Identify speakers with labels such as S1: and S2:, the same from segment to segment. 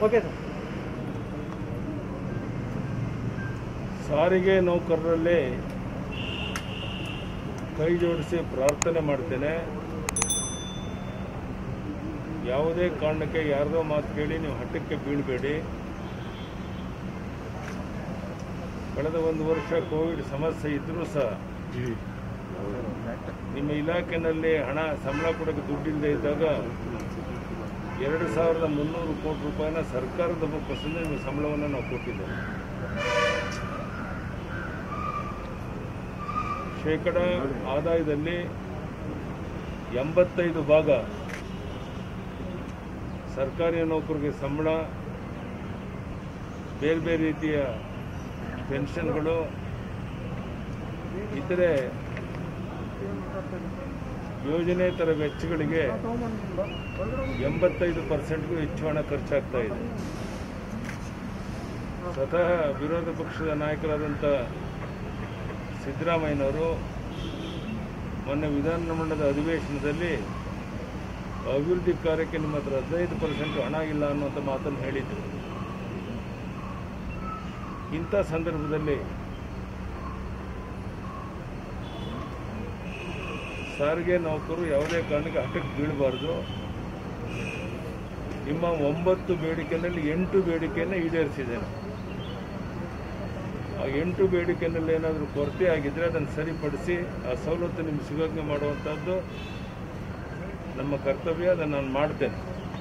S1: okay sir
S2: ಸಾರಿಗೆ ನೌಕರರಲ್ಲಿ ಕೈ ಜೋಡಿಸಿ ಪ್ರಾರ್ಥನೆ ಮಾಡ್ತೇನೆ ಯಾವುದೇ ಕಾರಣಕ್ಕೆ ಯಾರದೋ ಮಾತು ಕೇಳಿ ನೀವು ಹಠಕ್ಕೆ ಬೀಳಬೇಡಿ ಕಳೆದ ಒಂದು ವರ್ಷ ಕೋವಿಡ್ ಸಮಸ್ಯೆ ಇದ್ದರೂ ಸಹ ನಿಮ್ಮ ಇಲಾಖೆಯಲ್ಲಿ ಹಣ ಸಂಬಳ ಕೊಡೋಕ್ಕೆ ದುಡ್ಡಿಲ್ಲದೆ ಇದ್ದಾಗ ಎರಡು ಸಾವಿರದ ಮುನ್ನೂರು ಕೋಟಿ ರೂಪಾಯಿನ ಸರ್ಕಾರದ ಬೊಕ್ಕಸದಿಂದ ನಿಮಗೆ ಸಂಬಳವನ್ನು ನಾವು ಕೊಟ್ಟಿದ್ದೇವೆ ಶೇಕಡ ಆದಾಯದಲ್ಲಿ ಎಂಬತ್ತೈದು ಭಾಗ ಸರ್ಕಾರಿ ನೌಕರಿಗೆ ಸಂಬಳ ಬೇರೆ ಬೇರೆ ರೀತಿಯ ಪೆನ್ಷನ್ಗಳು ಇತರೆ ಯೋಜನೆ ಥರ ವೆಚ್ಚಗಳಿಗೆ ಎಂಬತ್ತೈದು ಪರ್ಸೆಂಟ್ಗೂ ಹೆಚ್ಚು ಹಣ ಖರ್ಚಾಗ್ತಾ ಇದೆ ಸ್ವತಃ ವಿರೋಧ ಪಕ್ಷದ ನಾಯಕರಾದಂಥ ಸಿದ್ದರಾಮಯ್ಯನವರು ಮೊನ್ನೆ ವಿಧಾನಮಂಡಲದ ಅಧಿವೇಶನದಲ್ಲಿ ಅಭಿವೃದ್ಧಿ ಕಾರ್ಯಕ್ಕೆ ನಿಮ್ಮ ಹತ್ರ ಹದಿನೈದು ಪರ್ಸೆಂಟ್ ಹಣ ಇಲ್ಲ ಅನ್ನುವಂಥ ಮಾತನ್ನು ಹೇಳಿದ್ರು ಇಂಥ ಸಂದರ್ಭದಲ್ಲಿ ಸಾರಿಗೆ ನೌಕರು ಯಾವುದೇ ಕಾರಣಕ್ಕೆ ಹಠಕ್ಕೆ ಬೀಳಬಾರ್ದು ನಿಮ್ಮ ಒಂಬತ್ತು ಬೇಡಿಕೆಯಲ್ಲಿ ಎಂಟು ಬೇಡಿಕೆಯನ್ನು ಈಡೇರಿಸಿದ್ದೇನೆ ಆ ಎಂಟು ಬೇಡಿಕೆಯಲ್ಲಿ ಏನಾದರೂ ಕೊರತೆ ಆಗಿದ್ದರೆ ಅದನ್ನು ಸರಿಪಡಿಸಿ ಆ ಸವಲತ್ತು ನಿಮ್ಗೆ ಸಿಗೋಂಗೆ ಮಾಡುವಂಥದ್ದು ನಮ್ಮ ಕರ್ತವ್ಯ ಅದನ್ನು ನಾನು ಮಾಡ್ತೇನೆ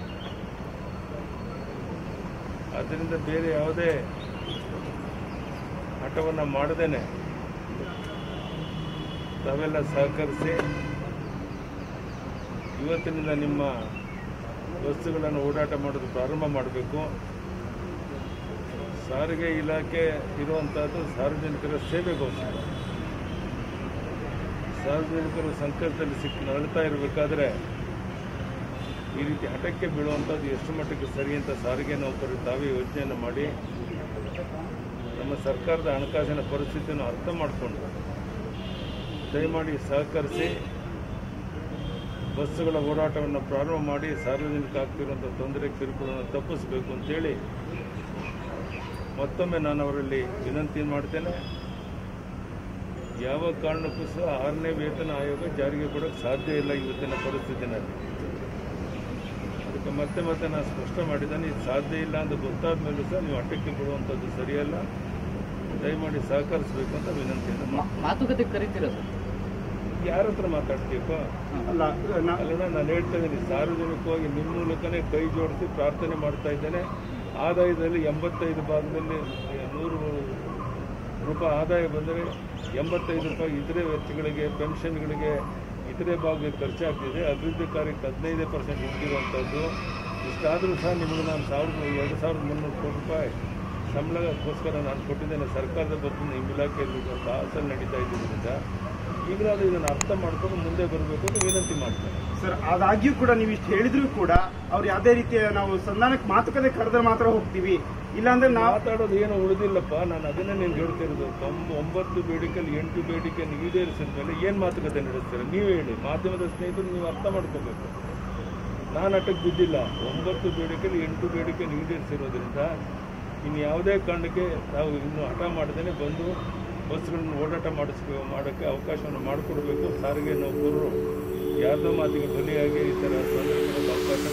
S2: ಆದ್ದರಿಂದ ಬೇರೆ ಯಾವುದೇ ಹಠವನ್ನು ಮಾಡದೇನೆ ತಾವೆಲ್ಲ ಸಹಕರಿಸಿ ಇವತ್ತಿನಿಂದ ನಿಮ್ಮ ಬಸ್ಸುಗಳನ್ನು ಓಡಾಟ ಮಾಡೋದು ಪ್ರಾರಂಭ ಮಾಡಬೇಕು ಸಾರಿಗೆ ಇಲಾಖೆ ಇರುವಂಥದ್ದು ಸಾರ್ವಜನಿಕರ ಸೇವೆಗೋಸ್ಕರ ಸಾರ್ವಜನಿಕರು ಸಂಕಷ್ಟದಲ್ಲಿ ಸಿಕ್ಕಿ ನರಳ್ತಾ ಇರಬೇಕಾದ್ರೆ ಈ ರೀತಿ ಹಠಕ್ಕೆ ಬೀಳುವಂಥದ್ದು ಎಷ್ಟು ಮಟ್ಟಕ್ಕೆ ಸರಿ ಅಂತ ಸಾರಿಗೆ ನೌಕರರು ತಾವೇ ಯೋಚನೆಯನ್ನು ಮಾಡಿ ನಮ್ಮ ಸರ್ಕಾರದ ಹಣಕಾಸಿನ ಪರಿಸ್ಥಿತಿಯನ್ನು ಅರ್ಥ ಮಾಡಿಕೊಂಡು ದಯಮಾಡಿ ಸಹಕರಿಸಿ ಬಸ್ಸುಗಳ ಓಡಾಟವನ್ನು ಪ್ರಾರಂಭ ಮಾಡಿ ಸಾರ್ವಜನಿಕ ಆಗ್ತಿರುವಂಥ ತೊಂದರೆ ಕಿರುಕುಳನ್ನು ತಪ್ಪಿಸಬೇಕು ಅಂತೇಳಿ ಮತ್ತೊಮ್ಮೆ ನಾನು ಅವರಲ್ಲಿ ವಿನಂತಿ ಮಾಡ್ತೇನೆ ಯಾವ ಕಾರಣಕ್ಕೂ ಸಹ ಆರನೇ ವೇತನ ಆಯೋಗ ಜಾರಿಗೆ ಕೊಡೋಕ್ಕೆ ಸಾಧ್ಯ ಇಲ್ಲ ಇವತ್ತಿನ ಪರಿಸ್ಥಿತಿನಲ್ಲಿ ಅದಕ್ಕೆ ಮತ್ತೆ ಮತ್ತೆ ನಾನು ಸ್ಪಷ್ಟ ಮಾಡಿದ್ದೇನೆ ಇದು ಸಾಧ್ಯ ಇಲ್ಲ ಅಂತ ಗೊತ್ತಾದ ಮೇಲೂ ಸಹ ನೀವು ಅಟ್ಟಕ್ಕೆ ಬಿಡುವಂಥದ್ದು ಸರಿಯಲ್ಲ ದಯಮಾಡಿ ಸಹಕರಿಸಬೇಕು ಅಂತ ವಿನಂತಿಯನ್ನು ಮಾಡ್ತೀನಿ
S3: ಮಾತುಕತೆ ಕರಿತೀರಾ ಸರ್
S2: ಯಾರ ಹತ್ರ ಮಾತಾಡ್ತೀಯಪ್ಪ
S1: ಅಲ್ಲ ನಾ-
S2: ಅಲ್ಲಣ್ಣ ನಾನು ಹೇಳ್ತಾ ಇದ್ದೀನಿ ಸಾರ್ವಜನಿಕವಾಗಿ ನಿಮ್ಮ ಮೂಲಕನೇ ಕೈ ಜೋಡಿಸಿ ಪ್ರಾರ್ಥನೆ ಮಾಡ್ತಾ ಇದ್ದೇನೆ ಆದಾಯದಲ್ಲಿ ಎಂಬತ್ತೈದು ಭಾಗದಲ್ಲಿ ನೂರು ರೂಪಾಯಿ ಆದಾಯ ಬಂದರೆ ಎಂಬತ್ತೈದು ರೂಪಾಯಿ ಇತರೆ ವೆಚ್ಚಗಳಿಗೆ ಪೆನ್ಷನ್ಗಳಿಗೆ ಇತರೆ ಭಾಗಕ್ಕೆ ಖರ್ಚಾಗ್ತಿದೆ ಅಭಿವೃದ್ಧಿ ಕಾರ್ಯಕ್ಕೆ ಹದಿನೈದು ಪರ್ಸೆಂಟ್ ಇಟ್ಟಿರುವಂಥದ್ದು ಇಷ್ಟಾದರೂ ಸಹ ನಿಮಗೆ ನಾನು ಸಾವಿರದ ಎರಡು ಸಾವಿರದ ಮುನ್ನೂರು ಕೋಟಿ ರೂಪಾಯಿ ಸಂಬಳಕ್ಕೋಸ್ಕರ ನಾನು ಕೊಟ್ಟಿದ್ದೇನೆ ಸರ್ಕಾರದ ಬಗ್ಗೆ ನಿಮ್ಮ ಇಲಾಖೆಯಲ್ಲಿ ಸ್ವಲ್ಪ ಹಾಸನ ನಡೀತಾ ಇದ್ದರಿಂದ ಈಗಲಾದರೂ ಇದನ್ನು ಅರ್ಥ ಮಾಡ್ಕೊಂಡು ಮುಂದೆ ಬರಬೇಕು ಅಂತ ವಿನಂತಿ ಮಾಡ್ತೇನೆ
S1: ಸರ್ ಆದಾಗ್ಯೂ ಕೂಡ ನೀವು ಇಷ್ಟು ಹೇಳಿದ್ರು ಕೂಡ ಅವ್ರು ಯಾವುದೇ ರೀತಿಯ ನಾವು ಸಂಧಾನಕ್ಕೆ ಮಾತುಕತೆ ಕರೆದ್ರೆ ಮಾತ್ರ ಹೋಗ್ತೀವಿ ಇಲ್ಲಾಂದ್ರೆ ನಾವು
S2: ಮಾತಾಡೋದು ಏನು ಉಳಿದಿಲ್ಲಪ್ಪ ನಾನು ಅದನ್ನೇ ನಿಮ್ಗೆ ಹೇಳ್ತಿರೋದು ತೊಂಬ ಒಂಬತ್ತು ಬೇಡಿಕೆಯಲ್ಲಿ ಎಂಟು ಬೇಡಿಕೆಯನ್ನು ಈಡೇರಿಸಿದ ಮೇಲೆ ಏನು ಮಾತುಕತೆ ನಡೆಸ್ತಾರೆ ನೀವೇ ಹೇಳಿ ಮಾಧ್ಯಮದ ಸ್ನೇಹಿತರು ನೀವು ಅರ್ಥ ಮಾಡ್ಕೋಬೇಕು ನಾನು ಅಟಕ್ಕೆ ಬಿದ್ದಿಲ್ಲ ಒಂಬತ್ತು ಬೇಡಿಕೆಯಲ್ಲಿ ಎಂಟು ಬೇಡಿಕೆಯನ್ನು ಈಡೇರಿಸಿರೋದ್ರಿಂದ ಇನ್ನು ಯಾವುದೇ ಕಾರಣಕ್ಕೆ ನಾವು ಇನ್ನು ಹಠ ಮಾಡದೇನೆ ಬಂದು ಬಸ್ಗಳನ್ನು ಓಡಾಟ ಮಾಡಿಸ್ಬೇಕು ಮಾಡೋಕ್ಕೆ ಅವಕಾಶವನ್ನು ಮಾಡಿಕೊಡ್ಬೇಕು ಸಾರಿಗೆ ನೌಕರರು ಯಾರ್ದೋ ಮಾತಿಗೆ ಬಲಿಯಾಗಿ ಈ ಥರ ತೊಂದರೆ ಕೊಡೋಕ್ಕೆ ಅವಕಾಶ